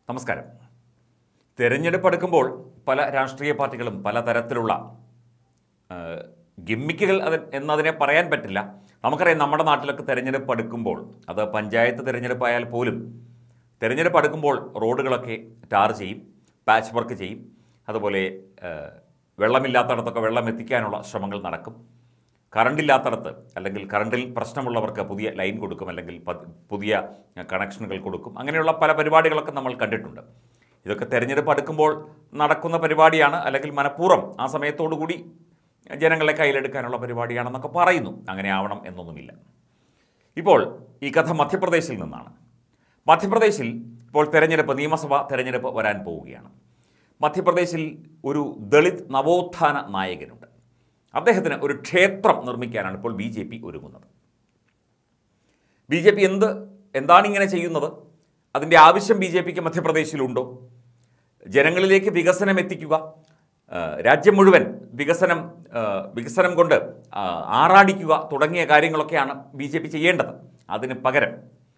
നമസ്കാരം തെരഞ്ഞെടുപ്പ് അടുക്കുമ്പോൾ പല രാഷ്ട്രീയ പാർട്ടികളും പലതരത്തിലുള്ള ആ, ഗിമ്മിക്കുകൾ അത് എന്നതിനെ പറയാൻ പറ്റില്ല നമുക്കറിയാം നമ്മുടെ നാട്ടിലൊക്കെ തെരഞ്ഞെടുപ്പ് അടുക്കുമ്പോൾ അത് പഞ്ചായത്ത് തിരഞ്ഞെടുപ്പായാൽ പോലും തിരഞ്ഞെടുപ്പ് അടുക്കുമ്പോൾ റോഡുകളൊക്കെ ടാർ ചെയ്യും പാച്ച് വർക്ക് ചെയ്യും അതുപോലെ ആ, വെള്ളമില്ലാത്തടത്തൊക്കെ വെള്ളം എത്തിക്കാനുള്ള ശ്രമങ്ങൾ നടക്കും കറണ്ടില്ലാത്തടത്ത് അല്ലെങ്കിൽ കറണ്ടിൽ പ്രശ്നമുള്ളവർക്ക് പുതിയ ലൈൻ കൊടുക്കും അല്ലെങ്കിൽ പ- പുതിയ കണക്ഷനുകൾ കൊടുക്കും അങ്ങനെയുള്ള പല പരിപാടികളൊക്കെ നമ്മൾ കണ്ടിട്ടുണ്ട് ഇതൊക്കെ തെരഞ്ഞെടുപ്പ് അടുക്കുമ്പോൾ നടക്കുന്ന പരിപാടിയാണ് അല്ലെങ്കിൽ മനഃപൂർവ്വം ആ സമയത്തോടു കൂടി ജനങ്ങളെ കയ്യിലെടുക്കാനുള്ള പരിപാടിയാണെന്നൊക്കെ പറയുന്നു അങ്ങനെ ആവണം എന്നൊന്നുമില്ല ഇപ്പോൾ ഈ കഥ മധ്യപ്രദേശിൽ നിന്നാണ് മധ്യപ്രദേശിൽ ഇപ്പോൾ തെരഞ്ഞെടുപ്പ് നിയമസഭാ തെരഞ്ഞെടുപ്പ് വരാൻ പോവുകയാണ് മധ്യപ്രദേശിൽ ഒരു ദളിത് നവോത്ഥാന നായകനുണ്ട് അദ്ദേഹത്തിന് ഒരു ക്ഷേത്രം നിർമ്മിക്കാനാണ് ഇപ്പോൾ ബി ജെ പി ഒരുങ്ങുന്നത് ബി ജെ പി എന്ത് എന്താണ് ഇങ്ങനെ ചെയ്യുന്നത് അതിൻ്റെ ആവശ്യം ബി ജെ പിക്ക് മധ്യപ്രദേശിലുണ്ടോ ജനങ്ങളിലേക്ക് വികസനം എത്തിക്കുക ആ, രാജ്യം മുഴുവൻ വികസനം ആ, വികസനം കൊണ്ട് ആ, ആറാടിക്കുക തുടങ്ങിയ കാര്യങ്ങളൊക്കെയാണ് ബി ജെ പി ചെയ്യേണ്ടത് അതിന് പകരം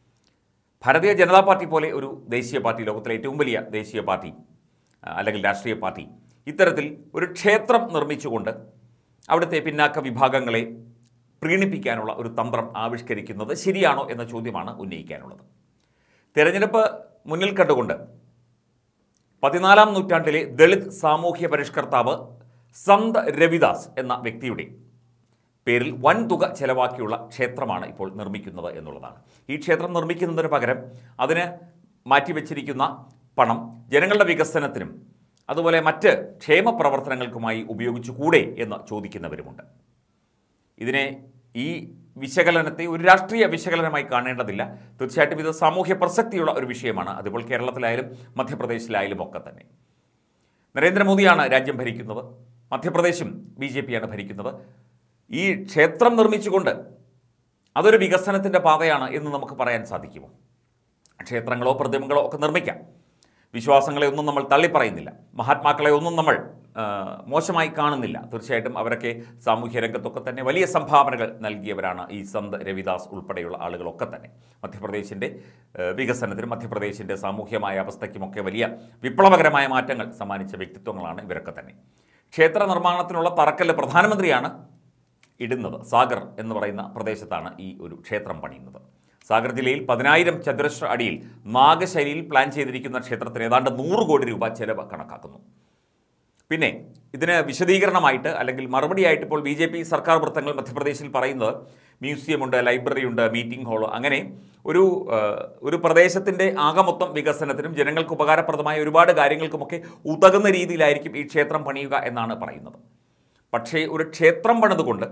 ഭാരതീയ ജനതാ പാർട്ടി പോലെ ഒരു ദേശീയ പാർട്ടി ലോകത്തിലെ ഏറ്റവും വലിയ ദേശീയ പാർട്ടി ആ, അല്ലെങ്കിൽ രാഷ്ട്രീയ പാർട്ടി ഇത്തരത്തിൽ ഒരു ക്ഷേത്രം നിർമ്മിച്ചുകൊണ്ട് അവിടുത്തെ പിന്നാക്ക വിഭാഗങ്ങളെ പ്രീണിപ്പിക്കാനുള്ള ഒരു തന്ത്രം ആവിഷ്കരിക്കുന്നത് ശരിയാണോ എന്ന ചോദ്യമാണ് ഉന്നയിക്കാനുള്ളത് തെരഞ്ഞെടുപ്പ് മുന്നിൽ കണ്ടുകൊണ്ട് പതിനാലാം നൂറ്റാണ്ടിലെ ദളിത് സാമൂഹ്യ പരിഷ്കർത്താവ് സന്ത് രവിദാസ് എന്ന വ്യക്തിയുടെ പേരിൽ വൻ തുക ചെലവാക്കിയുള്ള ക്ഷേത്രമാണ് ഇപ്പോൾ നിർമ്മിക്കുന്നത് എന്നുള്ളതാണ് ഈ ക്ഷേത്രം നിർമ്മിക്കുന്നതിന് പകരം അതിന് മാറ്റിവെച്ചിരിക്കുന്ന പണം ജനങ്ങളുടെ വികസനത്തിനും അതുപോലെ മറ്റ് ക്ഷേമ പ്രവർത്തനങ്ങൾക്കുമായി ഉപയോഗിച്ചുകൂടെ എന്ന് ചോദിക്കുന്നവരുമുണ്ട് ഇതിനെ ഈ വിശകലനത്തെ ഒരു രാഷ്ട്രീയ വിശകലനമായി കാണേണ്ടതില്ല തീർച്ചയായിട്ടും ഇത് സാമൂഹ്യ പ്രസക്തിയുള്ള ഒരു വിഷയമാണ് അതിപ്പോൾ കേരളത്തിലായാലും മധ്യപ്രദേശിലായാലും ഒക്കെ തന്നെ നരേന്ദ്രമോദിയാണ് രാജ്യം ഭരിക്കുന്നത് മധ്യപ്രദേശും ബി ജെ പിയാണ് ഭരിക്കുന്നത് ഈ ക്ഷേത്രം നിർമ്മിച്ചുകൊണ്ട് അതൊരു വികസനത്തിൻ്റെ പാതയാണ് എന്ന് നമുക്ക് പറയാൻ സാധിക്കുമോ ക്ഷേത്രങ്ങളോ പ്രതിമകളോ ഒക്കെ നിർമ്മിക്കാം വിശ്വാസങ്ങളെ ഒന്നും നമ്മൾ തള്ളിപ്പറയുന്നില്ല മഹാത്മാക്കളെ ഒന്നും നമ്മൾ ആ, മോശമായി കാണുന്നില്ല തീർച്ചയായിട്ടും അവരൊക്കെ സാമൂഹ്യ രംഗത്തൊക്കെ തന്നെ വലിയ സംഭാവനകൾ നൽകിയവരാണ് ഈ സന്ത് രവിദാസ് ഉൾപ്പെടെയുള്ള ആളുകളൊക്കെ തന്നെ മധ്യപ്രദേശിൻ്റെ ആ, വികസനത്തിനും മധ്യപ്രദേശിൻ്റെ സാമൂഹ്യമായ അവസ്ഥയ്ക്കുമൊക്കെ വലിയ വിപ്ലവകരമായ മാറ്റങ്ങൾ സമ്മാനിച്ച വ്യക്തിത്വങ്ങളാണ് ഇവരൊക്കെ തന്നെ ക്ഷേത്ര നിർമ്മാണത്തിനുള്ള തറക്കല്ല് പ്രധാനമന്ത്രിയാണ് ഇടുന്നത് സാഗർ എന്ന് പറയുന്ന പ്രദേശത്താണ് ഈ ഒരു ക്ഷേത്രം പണിയുന്നത് സാഗർ ജില്ലയിൽ പതിനായിരം ചതുരശ്ര അടിയിൽ നാഗശൈലിയിൽ പ്ലാൻ ചെയ്തിരിക്കുന്ന ക്ഷേത്രത്തിന് ഏതാണ്ട് നൂറ് കോടി രൂപ ചെലവ് കണക്കാക്കുന്നു പിന്നെ ഇതിന് വിശദീകരണമായിട്ട് അല്ലെങ്കിൽ മറുപടിയായിട്ട് ഇപ്പോൾ ബി ജെ പി സർക്കാർ വൃത്തങ്ങൾ മധ്യപ്രദേശിൽ പറയുന്നത് മ്യൂസിയമുണ്ട് ലൈബ്രറി ഉണ്ട് മീറ്റിംഗ് ഹാൾ അങ്ങനെ ഒരു ആ, ഒരു പ്രദേശത്തിൻ്റെ ആകമൊത്തം വികസനത്തിനും ജനങ്ങൾക്ക് ഉപകാരപ്രദമായ ഒരുപാട് കാര്യങ്ങൾക്കുമൊക്കെ ഉതകുന്ന രീതിയിലായിരിക്കും ഈ ക്ഷേത്രം പണിയുക എന്നാണ് പറയുന്നത് പക്ഷേ ഒരു ക്ഷേത്രം പണിതുകൊണ്ട്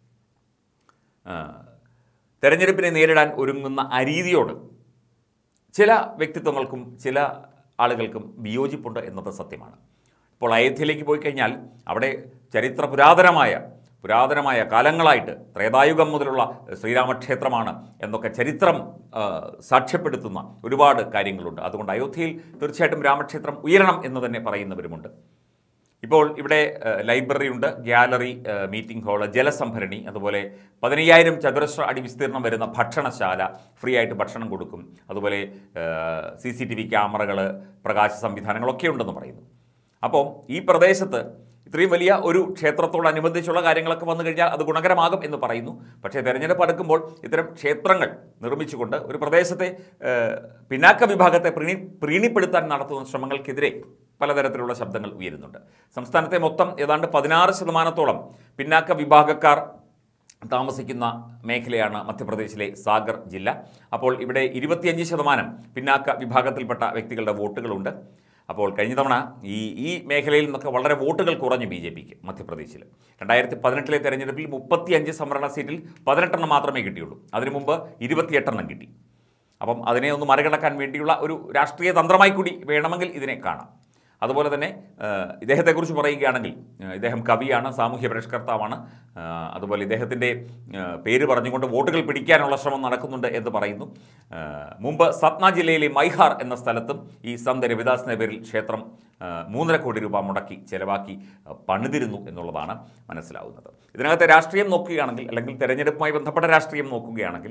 ആ, തെരഞ്ഞെടുപ്പിനെ നേരിടാൻ ഒരുങ്ങുന്ന അരീതിയോട് ചില വ്യക്തിത്വങ്ങൾക്കും ചില ആളുകൾക്കും വിയോജിപ്പുണ്ട് എന്നത് സത്യമാണ് ഇപ്പോൾ അയോധ്യയിലേക്ക് പോയി കഴിഞ്ഞാൽ അവിടെ ചരിത്ര പുരാതനമായ പുരാതനമായ കാലങ്ങളായിട്ട് ത്രേതായുഗം മുതലുള്ള ശ്രീരാമക്ഷേത്രമാണ് എന്നൊക്കെ ചരിത്രം ആ, സാക്ഷ്യപ്പെടുത്തുന്ന ഒരുപാട് കാര്യങ്ങളുണ്ട് അതുകൊണ്ട് അയോധ്യയിൽ തീർച്ചയായിട്ടും രാമക്ഷേത്രം ഉയരണം എന്ന് തന്നെ പറയുന്നവരുമുണ്ട് ഇപ്പോൾ ഇവിടെ ഏഹ്, ലൈബ്രറി ഉണ്ട് ഗ്യാലറി ഏഹ്, മീറ്റിംഗ് ഹാള് ജലസംഭരണി അതുപോലെ പതിനയ്യായിരം ചതുരശ്ര അടി വിസ്തീർണം വരുന്ന ഭക്ഷണശാല ഫ്രീ ആയിട്ട് ഭക്ഷണം കൊടുക്കും അതുപോലെ സി സി ടി വി ക്യാമറകൾ പ്രകാശ സംവിധാനങ്ങളൊക്കെ ഉണ്ടെന്ന് പറയുന്നു അപ്പോൾ ഈ പ്രദേശത്ത് ഇത്രയും വലിയ ഒരു ക്ഷേത്രത്തോടനുബന്ധിച്ചുള്ള കാര്യങ്ങളൊക്കെ വന്നു കഴിഞ്ഞാൽ അത് ഗുണകരമാകും എന്ന് പറയുന്നു പക്ഷേ തെരഞ്ഞെടുപ്പ് അടുക്കുമ്പോൾ ഇത്തരം ക്ഷേത്രങ്ങൾ നിർമ്മിച്ചുകൊണ്ട് ഒരു പ്രദേശത്തെ ഏഹ്, പിന്നാക്ക വിഭാഗത്തെ പ്രീണി പ്രീണിപ്പെടുത്താൻ നടത്തുന്ന ശ്രമങ്ങൾക്കെതിരെ പലതരത്തിലുള്ള ശബ്ദങ്ങൾ ഉയരുന്നുണ്ട് സംസ്ഥാനത്തെ മൊത്തം ഏതാണ്ട് പതിനാറ് ശതമാനത്തോളം പിന്നാക്ക വിഭാഗക്കാർ താമസിക്കുന്ന മേഖലയാണ് മധ്യപ്രദേശിലെ സാഗർ ജില്ല അപ്പോൾ ഇവിടെ ഇരുപത്തിയഞ്ച് ശതമാനം പിന്നാക്ക വിഭാഗത്തിൽപ്പെട്ട വ്യക്തികളുടെ വോട്ടുകളുണ്ട് അപ്പോൾ കഴിഞ്ഞ തവണ ഈ ഈ മേഖലയിൽ നിന്നൊക്കെ വളരെ വോട്ടുകൾ കുറഞ്ഞു ബി ജെ പിക്ക് മധ്യപ്രദേശിൽ രണ്ടായിരത്തി പതിനെട്ടിലെ തെരഞ്ഞെടുപ്പിൽ മുപ്പത്തിയഞ്ച് സംവരണ സീറ്റിൽ പതിനെട്ടെണ്ണം മാത്രമേ കിട്ടിയുള്ളൂ അതിനു മുമ്പ് ഇരുപത്തിയെട്ടെണ്ണം കിട്ടി അപ്പം അതിനെ ഒന്ന് മറികടക്കാൻ വേണ്ടിയുള്ള ഒരു രാഷ്ട്രീയ തന്ത്രമായി കൂടി വേണമെങ്കിൽ ഇതിനെ കാണാം അതുപോലെ തന്നെ ആ, ഇദ്ദേഹത്തെക്കുറിച്ച് പറയുകയാണെങ്കിൽ ആ, ഇദ്ദേഹം കവിയാണ് സാമൂഹ്യ പരിഷ്കർത്താവാണ് ആ, അതുപോലെ ഇദ്ദേഹത്തിൻ്റെ ആ, പേര് പറഞ്ഞുകൊണ്ട് വോട്ടുകൾ പിടിക്കാനുള്ള ശ്രമം നടക്കുന്നുണ്ട് എന്ന് പറയുന്നു ആ, മുമ്പ് സത്ന ജില്ലയിലെ മൈഹാർ എന്ന സ്ഥലത്തും ഈ സന്ത് രവിദാസിൻ്റെ പേരിൽ ക്ഷേത്രം ആ, മൂന്നര കോടി രൂപ മുടക്കി ചെലവാക്കി ആ, പണിതിരുന്നു എന്നുള്ളതാണ് മനസ്സിലാവുന്നത് ഇതിനകത്തെ രാഷ്ട്രീയം നോക്കുകയാണെങ്കിൽ അല്ലെങ്കിൽ തെരഞ്ഞെടുപ്പുമായി ബന്ധപ്പെട്ട രാഷ്ട്രീയം നോക്കുകയാണെങ്കിൽ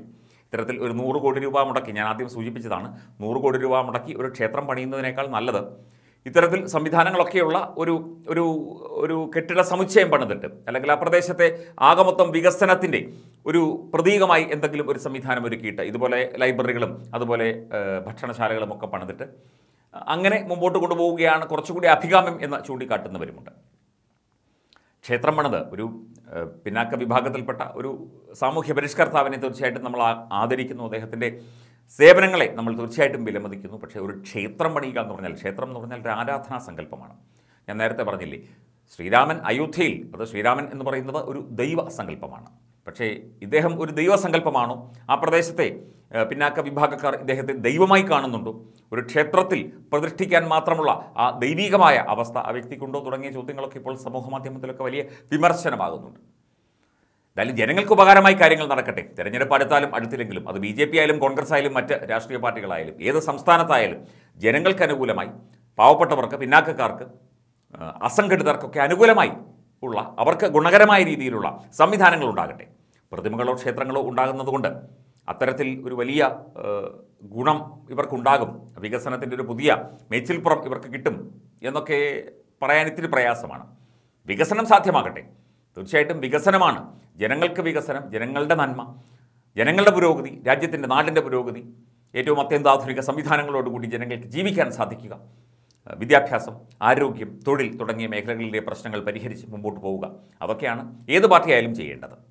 ഇത്തരത്തിൽ ഒരു നൂറ് കോടി രൂപ മുടക്കി ഞാൻ ആദ്യം സൂചിപ്പിച്ചതാണ് നൂറ് കോടി രൂപ മുടക്കി ഒരു ക്ഷേത്രം പണിയുന്നതിനേക്കാൾ നല്ലത് ഇത്തരത്തിൽ സംവിധാനങ്ങളൊക്കെയുള്ള ഒരു ഒരു ഒരു കെട്ടിട സമുച്ചയം പണിതിട്ട് അല്ലെങ്കിൽ ആ പ്രദേശത്തെ ആകമൊത്തം വികസനത്തിൻ്റെ ഒരു പ്രതീകമായി എന്തെങ്കിലും ഒരു സംവിധാനം ഒരുക്കിയിട്ട് ഇതുപോലെ ലൈബ്രറികളും അതുപോലെ ഏഹ്, ഭക്ഷണശാലകളും ഒക്കെ പണിതിട്ട് അങ്ങനെ മുമ്പോട്ട് കൊണ്ടുപോവുകയാണ് കുറച്ചുകൂടി അഭികാമ്യം എന്ന് ചൂണ്ടിക്കാട്ടുന്നവരുമുണ്ട് ക്ഷേത്രം പണിത് ഒരു ഏഹ്, പിന്നാക്ക വിഭാഗത്തിൽപ്പെട്ട ഒരു സാമൂഹ്യ പരിഷ്കർത്താവിനെ തീർച്ചയായിട്ടും നമ്മൾ ആ- ആദരിക്കുന്നു അദ്ദേഹത്തിൻ്റെ സേവനങ്ങളെ നമ്മൾ തീർച്ചയായിട്ടും വിലമതിക്കുന്നു പക്ഷേ ഒരു ക്ഷേത്രം പണിയുക എന്ന് പറഞ്ഞാൽ ക്ഷേത്രം എന്ന് പറഞ്ഞാൽ ഒരു ആരാധനാ സങ്കല്പമാണ് ഞാൻ നേരത്തെ പറഞ്ഞില്ലേ ശ്രീരാമൻ അയോധ്യയിൽ അത് ശ്രീരാമൻ എന്ന് പറയുന്നത് ഒരു ദൈവ സങ്കല്പമാണ് പക്ഷേ ഇദ്ദേഹം ഒരു ദൈവസങ്കല്പമാണോ ആ പ്രദേശത്തെ ഏഹ്, പിന്നാക്ക വിഭാഗക്കാർ ഇദ്ദേഹത്തെ ദൈവമായി കാണുന്നുണ്ടോ ഒരു ക്ഷേത്രത്തിൽ പ്രതിഷ്ഠിക്കാൻ മാത്രമുള്ള ആ ദൈവികമായ അവസ്ഥ ആ വ്യക്തിക്കുണ്ടോ തുടങ്ങിയ ചോദ്യങ്ങളൊക്കെ ഇപ്പോൾ സമൂഹ മാധ്യമത്തിലൊക്കെ വലിയ വിമർശനമാകുന്നുണ്ട് എന്തായാലും ജനങ്ങൾക്ക് ഉപകാരമായി കാര്യങ്ങൾ നടക്കട്ടെ തെരഞ്ഞെടുപ്പ് അടുത്താലും അടുത്തില്ലെങ്കിലും അത് ബി ജെ പി ആയാലും കോൺഗ്രസ് ആയാലും മറ്റ് രാഷ്ട്രീയ പാർട്ടികളായാലും ഏത് സംസ്ഥാനത്തായാലും ജനങ്ങൾക്ക് അനുകൂലമായി പാവപ്പെട്ടവർക്ക് പിന്നാക്കക്കാർക്ക് ആ, അസംഘടിതർക്കൊക്കെ അനുകൂലമായി ഉള്ള അവർക്ക് ഗുണകരമായ രീതിയിലുള്ള സംവിധാനങ്ങൾ ഉണ്ടാകട്ടെ പ്രതിമകളോ ക്ഷേത്രങ്ങളോ ഉണ്ടാകുന്നതുകൊണ്ട് അത്തരത്തിൽ ഒരു വലിയ ആ, ഗുണം ഇവർക്കുണ്ടാകും വികസനത്തിൻ്റെ ഒരു പുതിയ മേച്ചിൽപ്പുറം ഇവർക്ക് കിട്ടും എന്നൊക്കെ പറയാൻ ഇത്തിരി പ്രയാസമാണ് വികസനം സാധ്യമാകട്ടെ തീർച്ചയായിട്ടും വികസനമാണ് ജനങ്ങൾക്ക് വികസനം ജനങ്ങളുടെ നന്മ ജനങ്ങളുടെ പുരോഗതി രാജ്യത്തിൻ്റെ നാടിൻ്റെ പുരോഗതി ഏറ്റവും അത്യന്താധുനിക സംവിധാനങ്ങളോടുകൂടി ജനങ്ങൾക്ക് ജീവിക്കാൻ സാധിക്കുക ഏഹ് വിദ്യാഭ്യാസം ആരോഗ്യം തൊഴിൽ തുടങ്ങിയ മേഖലകളിലെ പ്രശ്നങ്ങൾ പരിഹരിച്ച് മുമ്പോട്ട് പോവുക അതൊക്കെയാണ് ഏത് പാർട്ടിയായാലും ചെയ്യേണ്ടത്